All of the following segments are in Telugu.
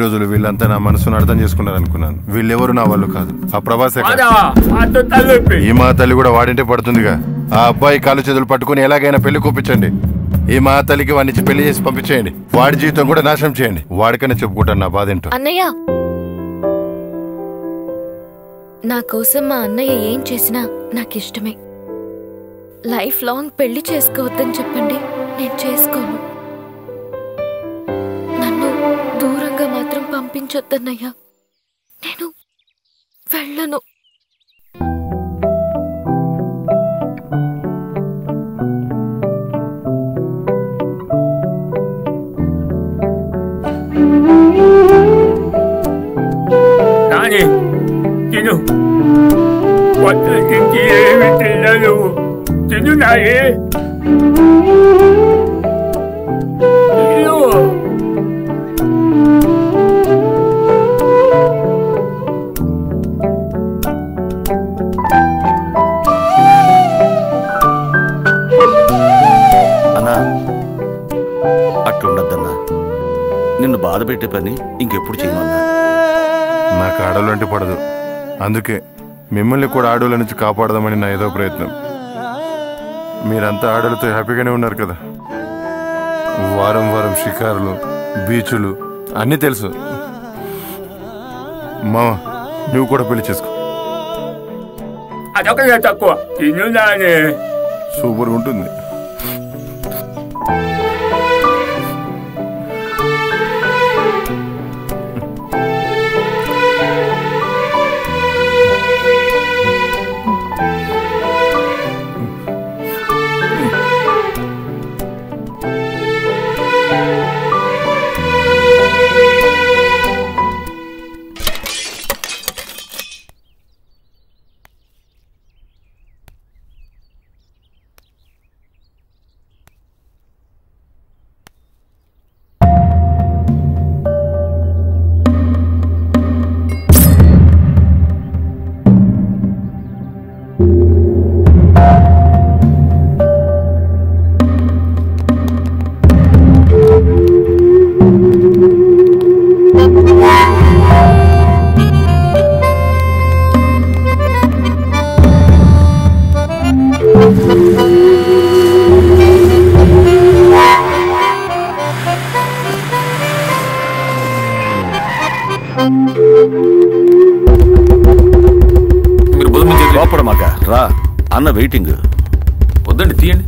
రోజులు వీళ్ళంతా నా మనసును అర్థం చేసుకున్నారు అనుకున్నాను వీళ్ళెవరు నా వాళ్ళు కాదు ఆ ప్రభాస్ ఎక్కడ? వాడవా వాడితో తలనొప్పి ఈ మా తల్లి కూడా వాడింటే పడుతుందిగా ఆ అబ్బాయి కాలు చేతులు పట్టుకుని ఎలాగైనా పెళ్లి కూపించండి ఈ మా తల్లికి వాడిని పెళ్లి చేసి పంపించేయండి వాడి జీవితం కూడా నాశనం చేయండి వాడికనే చెప్పుకుంటాను నా బాధ ఏంటో అన్నయ్య నా కోసం మా అన్నయ్య ఏం చేసినా నాకు ఇష్టమే లైఫ్ లాంగ్ పెళ్లి చేసుకోవద్దని చెప్పండి నేను చేసుకోను నన్ను దూరంగా మాత్రం పంపించొద్దన్నయ్య నేను వెళ్ళను నాని తిను పొద్దు నుంచి ఏమి తిన్నాను తిను నాయి తిను అన్నా అట్లుండద్దన్నా నిన్ను బాధ పెట్టే పని ఇంకెప్పుడు చేయమన్నా నాకు ఆడలు అంటే పడదు అందుకే మిమ్మల్ని కూడా ఆడోళ్ళ నుంచి కాపాడదామని నా ఏదో ప్రయత్నం మీరంతా ఆడలతో హ్యాపీగానే ఉన్నారు కదా వారం వారం షికారులు బీచులు అన్నీ తెలుసు మామ నువ్వు కూడా పెళ్లి చేసుకో అదొకటే తక్కువ తిను నాని సూపర్ ఉంటుంది మీరు బుధం నుంచి చేతులు- లోపల మగ రా అన్న వెయిటింగ్ వద్దండి తీయండి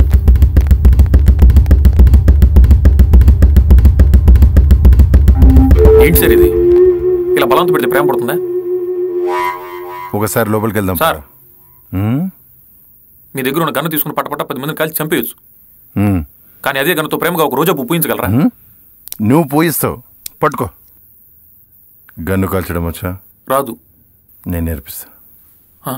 ఏంటి సార్ ఇది ఇలా బలంతో పెడితే ప్రేమ పడుతుందా ఒకసారి లోపలికి వెళ్దాం సార్ ఉమ్? మీ దగ్గర ఉన్న గన్ను తీసుకుని పట్టపట్ట పది మందిని కలిసి చంపేయచ్చు ఉమ్. కానీ అదే గన్నుతో ప్రేమగా ఒక రోజు ఉపయోగించగలరా ఉమ్? నువ్వు పోయిస్తావు పట్టుకో గన్ను కాల్చడం వచ్చా రాదు నేను నేర్పిస్తా హ?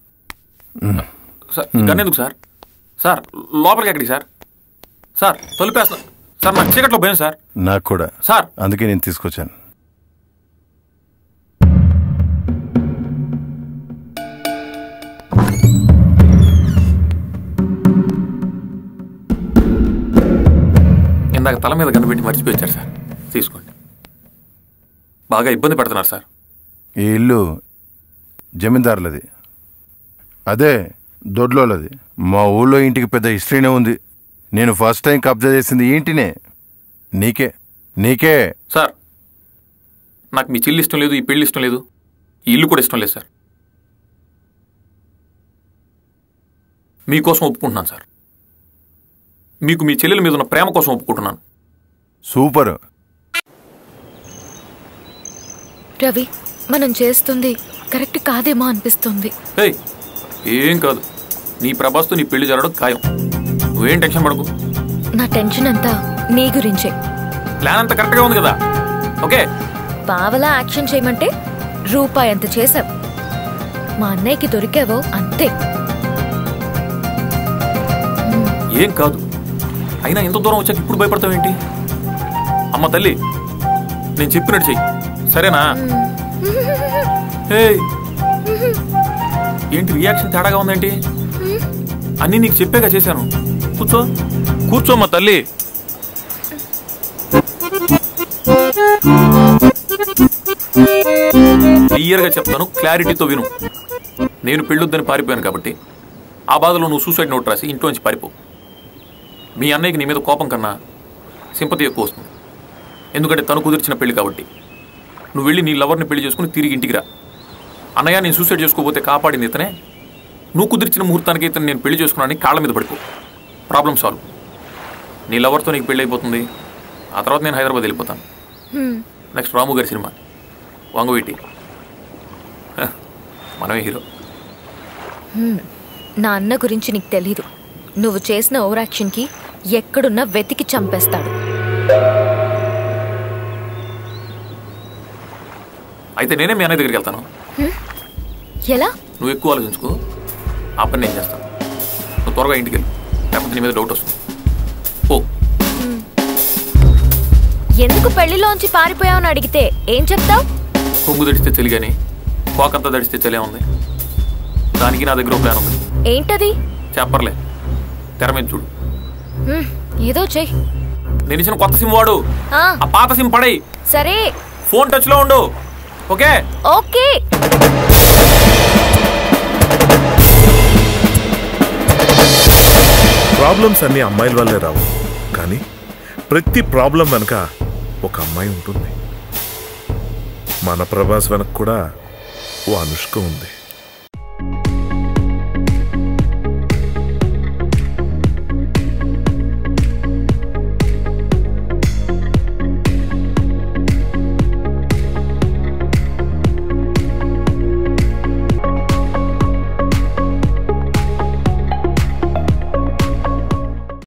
సార్ ఈ గన్ ఎందుకు సార్ సార్ లోపలికి ఎక్కడికి సార్ సార్ తొలిపేస్తా సార్ నాకు చీకట్లో భయం సార్ నాకు కూడా సార్ అందుకే నేను తీసుకొచ్చాను ఇందాక తల మీద గన్ను పెట్టి మర్చిపోయి వచ్చారు సార్ తీసుకోండి బాగా ఇబ్బంది పెడుతున్నారు సార్ ఈ ఇల్లు జమీందారులది అదే దొడ్లోలది మా ఊళ్ళో ఇంటికి పెద్ద హిస్టరీనే ఉంది నేను ఫస్ట్ టైం కబ్జా చేసింది ఈ ఇంటినే నీకే నీకే సార్ నాకు మీ చెల్లి ఇష్టం లేదు ఈ పెళ్లి ఇష్టం లేదు ఈ ఇల్లు కూడా ఇష్టం లేదు సార్ మీకోసం ఒప్పుకుంటున్నాను సార్ మీకు మీ చెల్లెల మీద ఉన్న ప్రేమ కోసం ఒప్పుకుంటున్నాను సూపర్ రవి మనం చేస్తుంది కరెక్ట్ కాదేమో అనిపిస్తుంది ఏయ్ ఏం కాదు నీ ప్రభాస్తో నీ పెళ్లి జరగడం ఖాయం నువ్వేం టెన్షన్ పడకు నా టెన్షన్ అంతా నీ గురించే ప్లాన్ అంతా కరెక్ట్గా ఉంది కదా ఓకే పావలా యాక్షన్ చేయమంటే రూపాయి అంత చేసాం మా అన్నయ్యకి దొరికావో అంతే ఏం కాదు అయినా ఇంత దూరం వచ్చాక ఇప్పుడు భయపడతావేంటి అమ్మ తల్లి నేను చెప్పినట్టు చెయ్యి సరేనా ఏయ్ ఏంటి రియాక్షన్ తేడాగా ఉందేంటి అన్నీ నీకు చెప్పాక చేశాను కూర్చో కూర్చోమ్మా తల్లి క్లియర్గా చెప్తాను క్లారిటీతో విను నేను పెళ్ళొద్దని పారిపోయాను కాబట్టి ఆ బాధలో నువ్వు సూసైడ్ నోట్ రాసి ఇంట్లోంచి పారిపో మీ అన్నయ్యకి నీ మీద కోపం కన్నా సింపతి ఎక్కువ వస్తుంది ఎందుకంటే తను కుదిర్చిన పెళ్లి కాబట్టి నువ్వు వెళ్ళి నీ లవర్ని పెళ్లి చేసుకుని తిరిగి ఇంటికి రా అన్నయ్య నేను సూసైడ్ చేసుకోకపోతే కాపాడింది ఇతనే నువ్వు కుదిర్చిన ముహూర్తానికి ఇతను నేను పెళ్లి చేసుకున్నానని కాళ్ళ మీద పడిపో ప్రాబ్లం సాల్వ్ నీ లవర్తో నీకు పెళ్ళి అయిపోతుంది ఆ తర్వాత నేను హైదరాబాద్ వెళ్ళిపోతాను నెక్స్ట్ రాము గారి సినిమా వంగవీటి హ, మనమే హీరో నా అన్న గురించి నీకు తెలీదు నువ్వు చేసిన ఓవర్ యాక్షన్కి ఎక్కడున్నా వెతికి చంపేస్తాడు అయితే నేనే మీ అన్నయ్య దగ్గరికి వెళ్తాను ఎలా నువ్వు ఎక్కువ ఆలోచించుకో ఆ పని నేను చేస్తాను నువ్వు త్వరగా ఇంటికి వెళ్ళి లేకపోతే నీ మీద డౌట్ వస్తుంది ఓ ఎందుకు పెళ్లిలోంచి పారిపోయావని అడిగితే ఏం చెప్తావు కొంగు దడిస్తే తెలియని కోకంతా దడిస్తే తెలియ ఉంది దానికి నా దగ్గర ప్లాన్ ఉంది ఏంటది చెప్పర్లే తెర మీద చూడు హ్మ్, ఏదో చెయ్యి నేను ఇచ్చిన కొత్త సిమ్ వాడు ఆ, ఆ పాత సిమ్ పడేయి సరే ఫోన్ టచ్లో ఉండు ఓకే ఓకే ప్రాబ్లమ్స్ అన్ని అమ్మాయిల వల్లే రావు కానీ ప్రతి ప్రాబ్లం వెనక ఒక అమ్మాయి ఉంటుంది మన ప్రభాస్ వెనక కూడా ఓ అనుష్క ఉంది